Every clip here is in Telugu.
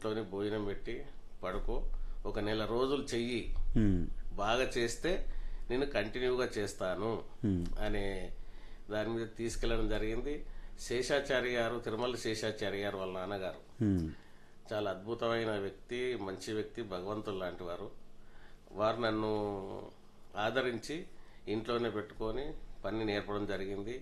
ఇంట్లోనే భోజనం పెట్టి పడుకో ఒక నెల రోజులు చెయ్యి ఉమ్, బాగా చేస్తే నేను కంటిన్యూగా చేస్తాను అనే దాని మీద తీసుకెళ్లడం జరిగింది శేషాచారి గారు తిరుమల శేషాచారి గారు వాళ్ళ నాన్నగారు ఉమ్, చాలా అద్భుతమైన వ్యక్తి మంచి వ్యక్తి భగవంతుడు లాంటి వారు వారు నన్ను ఆదరించి ఇంట్లోనే పెట్టుకొని పని నేర్పడం జరిగింది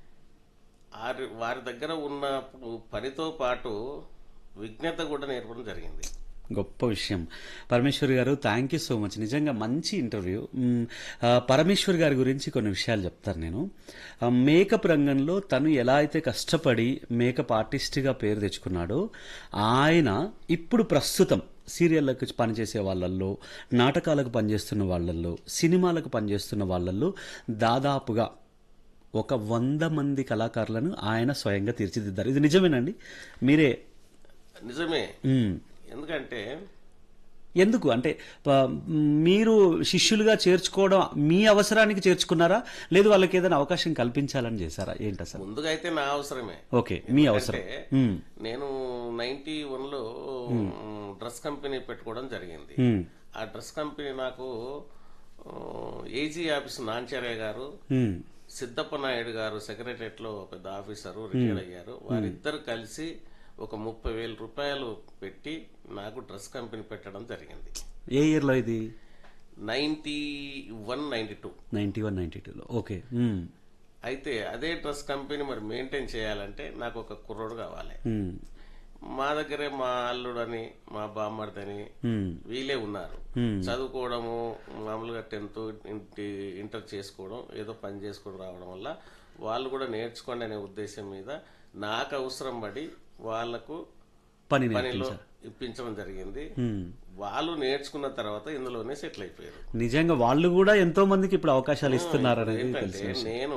వారి వారి దగ్గర ఉన్న పనితో పాటు విజ్ఞత కూడా నేర్పడం జరిగింది గొప్ప విషయం పరమేశ్వర్ గారు థ్యాంక్ యూ సో మచ్ నిజంగా మంచి ఇంటర్వ్యూ మ్, ఆ, పరమేశ్వర్ గారి గురించి కొన్ని విషయాలు చెప్తాను నేను ఆ, మేకప్ రంగంలో తను ఎలా అయితే కష్టపడి మేకప్ ఆర్టిస్ట్గా పేరు తెచ్చుకున్నాడో ఆయన ఇప్పుడు ప్రస్తుతం సీరియళ్ళకు పనిచేసే వాళ్ళల్లో నాటకాలకు పనిచేస్తున్న వాళ్ళల్లో సినిమాలకు పనిచేస్తున్న వాళ్ళల్లో దాదాపుగా ఒక వంద మంది కళాకారులను ఆయన స్వయంగా తీర్చిదిద్దారు ఇది నిజమేనండి మీరే నిజమే మ్, ఎందుకంటే ఎందుకు అంటే ప- మీరు శిష్యులుగా చేర్చుకోవడం మీ అవసరానికి చేర్చుకున్నారా లేదు వాళ్ళకి ఏదైనా అవకాశం కల్పించాలని చేశారా ఏంటి అసలు ముందుగా అయితే నా అవసరమే ఓకే మీ అవసరం అంటే మ్మ్. నేను నైన్టీ వన్ లో డ్రెస్ కంపెనీ పెట్టుకోవడం జరిగింది మ్మ్. ఆ డ్రెస్ కంపెనీ నాకు ఏజీ ఆఫీస్ నాంచార్య గారు మ్మ్. సిద్ధప్ప నాయుడు గారు సెక్రటరియట్ లో పెద్ద ఆఫీసరు రిటైర్ అయ్యారు వారిద్దరు కలిసి ఒక ముప్పై వేల రూపాయలు పెట్టి నాకు డ్రెస్ కంపెనీ పెట్టడం జరిగింది ఏ ఇయర్లో ఇది ninety one ninety two ninety one ninety టూలో ఓకే మ్మ్. అయితే అదే డ్రెస్ కంపెనీ మరి మెయింటైన్ చేయాలంటే నాకు ఒక కుర్రోడు కావాలి మ్మ్. మా దగ్గరే మా అల్లుడని మా బామ్మర్దని మ్మ్. వీళ్ళే ఉన్నారు చదువుకోవడము మామూలుగా టెన్త్ ఇంటర్ చేసుకోవడం ఏదో పని చేసుకొని రావడం వల్ల వాళ్ళు కూడా నేర్చుకోండి అనే ఉద్దేశం మీద నాకు అవసరం పడి వాళ్లకు పని పనిలో ఇప్పించడం జరిగింది మ్మ్. వాళ్ళు నేర్చుకున్న తర్వాత ఇందులోనే సెటిల్ అయిపోయారు నిజంగా వాళ్ళు కూడా ఎంతో మందికి ఇప్పుడు అవకాశాలు ఇస్తున్నారు అనేది ఏంటంటే నేను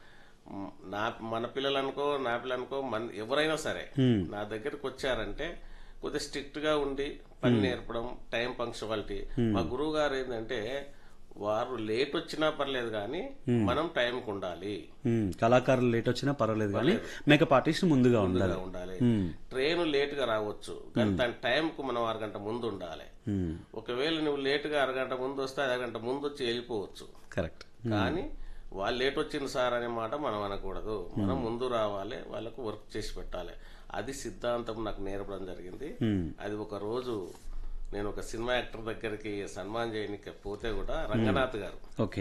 మ్, నా మన పిల్లలు అనుకో నా పిల్లలు అనుకో మన ఎవరైనా సరే నా దగ్గరకు వచ్చారంటే కొద్దిగా స్ట్రిక్ట్ గా ఉండి పని నేర్పడం టైం పంక్చువాలిటీ మా గురువు గారు ఏంటంటే వారు లేట్ వచ్చినా పర్లేదు కానీ మనం టైంకి ఉండాలి మ్మ్. కళాకారులు లేట్ వచ్చినా పర్వాలేదు కానీ మేకప్ ఆర్టిస్ట్ ముందుగా ఉండాలి ముందుగా ఉండాలి ట్రైన్ లేట్ గా రావచ్చు కానీ దాని టైం కు మనం అరగంట ముందు ఉండాలి మ్మ్. ఒకవేళ నువ్వు లేట్ గా అరగంట ముందు వస్తే అరగంట ముందు వచ్చి వెళ్ళిపోవచ్చు కరెక్ట్ కానీ వాళ్ళు లేట్ వచ్చింది సార్ అనే మాట మనం అనకూడదు మనం ముందు రావాలి వాళ్ళకు వర్క్ చేసి పెట్టాలి అది సిద్ధాంతం నాకు నేర్పడం జరిగింది అది ఒక రోజు నేను ఒక సినిమా యాక్టర్ దగ్గరికి సన్మానం చేయడానికి పోతే కూడా రంగనాథ్ గారు ఓకే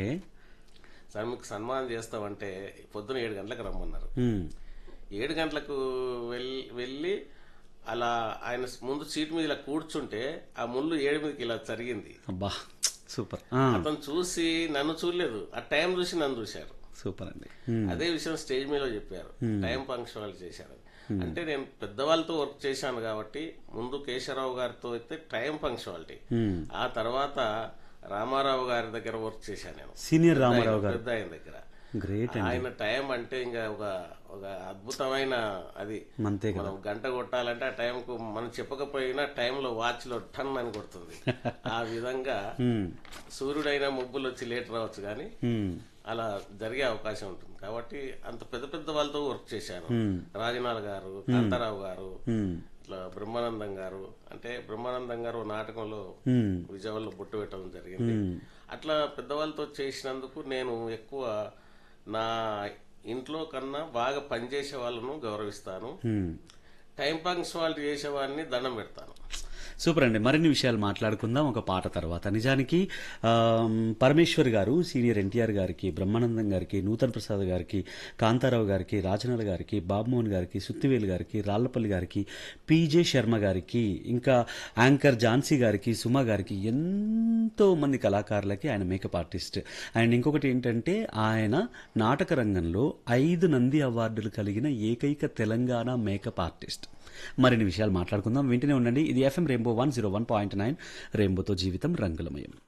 సార్ మీకు సన్మానం చేస్తామంటే పొద్దున ఏడు గంటలకు రమ్మన్నారు మ్మ్. ఏడు గంటలకు వెళ్ళి వెళ్ళి అలా ఆయన ముందు సీట్ మీద ఇలా కూర్చుంటే ఆ ముళ్ళు ఏడు మీదకి ఇలా జరిగింది అబ్బా సూపర్ ఆ, అతను చూసి నన్ను చూడలేదు ఆ టైం చూసి నన్ను చూశారు సూపర్ అండి అదే విషయం స్టేజ్ మీద చెప్పారు టైం ఫంక్షన్ చేశారు అంటే నేను పెద్దవాళ్ళతో వర్క్ చేశాను కాబట్టి ముందు కేశవరావు గారితో అయితే టైం ఫంక్షనాలిటీ మ్మ్. ఆ తర్వాత రామారావు గారి దగ్గర వర్క్ చేశాను నేను సీనియర్ రామారావు గారు పెద్ద ఆయన దగ్గర గ్రేట్ ఆయన టైం అంటే ఇంకా ఒక ఒక అద్భుతమైన అది అంతే కదా మనం గంట కొట్టాలంటే ఆ టైంకు మనం చెప్పకపోయినా టైంలో వాచ్ లో టన్ అని కొడుతుంది ఆ విధంగా మ్మ్. సూర్యుడైనా ముగ్గులు వచ్చి లేట్ రావచ్చు కానీ మ్మ్. అలా జరిగే అవకాశం ఉంటుంది కాబట్టి అంత పెద్ద పెద్ద వాళ్ళతో వర్క్ చేశాను రాజనాల్ గారు కాంతారావు గారు మ్మ్. ఇట్లా బ్రహ్మానందం గారు అంటే బ్రహ్మానందం గారు ఓ నాటకంలో మ్మ్. విజయవాడలో బొట్టు పెట్టడం జరిగింది అట్లా పెద్దవాళ్ళతో చేసినందుకు నేను ఎక్కువ నా ఇంట్లో కన్నా బాగా పనిచేసే వాళ్ళను గౌరవిస్తాను మ్మ్. టైం పంక్చువాలిటీ చేసే వాడిని దండం పెడతాను సూపర్ అండి మరిన్ని విషయాలు మాట్లాడుకుందాం ఒక పాట తర్వాత నిజానికి ఆమ్, పరమేశ్వర్ గారు సీనియర్ ఎన్టీఆర్ గారికి బ్రహ్మానందం గారికి నూతన్ ప్రసాద్ గారికి కాంతారావు గారికి రాజనాల్ గారికి బాబుమోహన్ గారికి సుత్తివేలు గారికి రాళ్లపల్లి గారికి పీజే శర్మ గారికి ఇంకా యాంకర్ ఝాన్సీ గారికి సుమ గారికి ఎంతో మంది కళాకారులకి ఆయన మేకప్ ఆర్టిస్ట్ అండ్ ఇంకొకటి ఏంటంటే ఆయన నాటక రంగంలో ఐదు నంది అవార్డులు కలిగిన ఏకైక తెలంగాణ మేకప్ ఆర్టిస్ట్ మరిన్ని విషయాలు మాట్లాడుకుందాం వింటూనే ఉండండి ఇది FM rainbow one zero one point nine రెయిన్బోతో జీవితం రంగులమయం